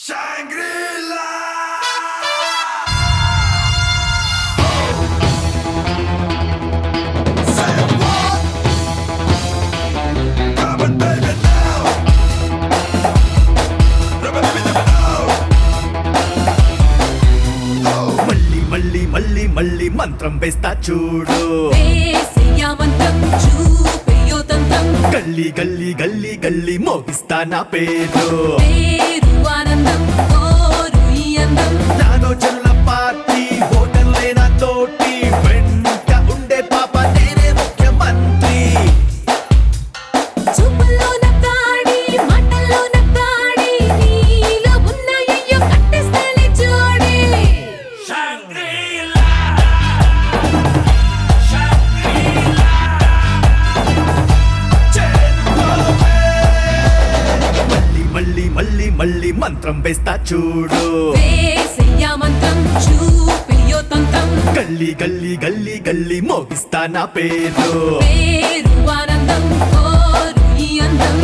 మళ్ళీ మళ్ళీ మళ్ళీ మళ్ళీ మంత్రం వేస్తా చూడు వేసేయామంతం చూపేయోతంతం గల్లీ గల్లీ గల్లీ గల్లీ మోగిస్తా నా పేరు పేరు ఆనందం కోరు ఈ అందం నాలోచనల పార్టీ హోటల్లే నా తోటి వెంట ఉండే పాప నేనే ముఖ్యమంత్రి చూపుల్లో నక్కాడి మాటల్లో నక్కాడి నీలో ఉన్న అయ్యో కట్టేస్తానే చూడే మళ్ళీ మళ్ళీ మళ్ళీ మళ్ళీ మంత్రం వేస్తా చూడు వేసేయామంతం చూపేయోతంతం గల్లీ గల్లీ గల్లీ గల్లీ మోగిస్తా నా పేరు పేరు ఆనందం కోరు ఈ అందం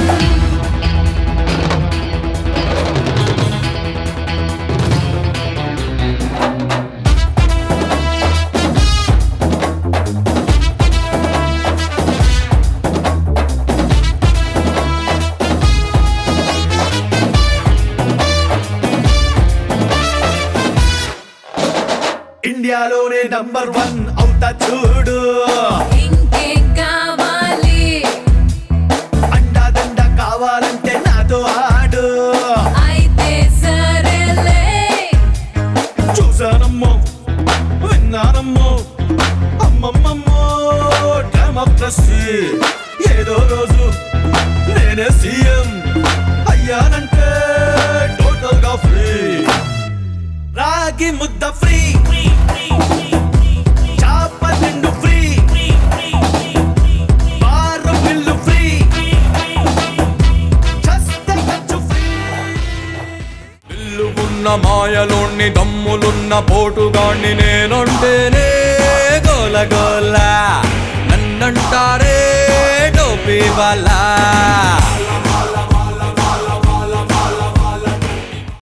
ఇండియాలోనే నంబర్ వన్ అవుతా చూడు ఇంకేం కావాలి అండాదండ కావాలంటే నాతో ఆడు అయితే సరేలే చూసానమ్మో విన్నానమ్మో అమ్మమ్మమ్మో డెమోక్రసీ ఏదో రోజు నేనే సీఎం అయ్యానంటే టోటల్ గా ఫ్రీ రాగి ముద్ద ఫ్రీ చాప తిండు ఫ్రీ బారు బిల్లు ఫ్రీ చస్తే ఖర్చు ఫ్రీ ఇల్లు ఉన్న మాయలోని దమ్ములున్న పోటుగాణ్ణి నేనుంటేనే గోల గోల నన్నంటారే టోపీ వాళ్ళ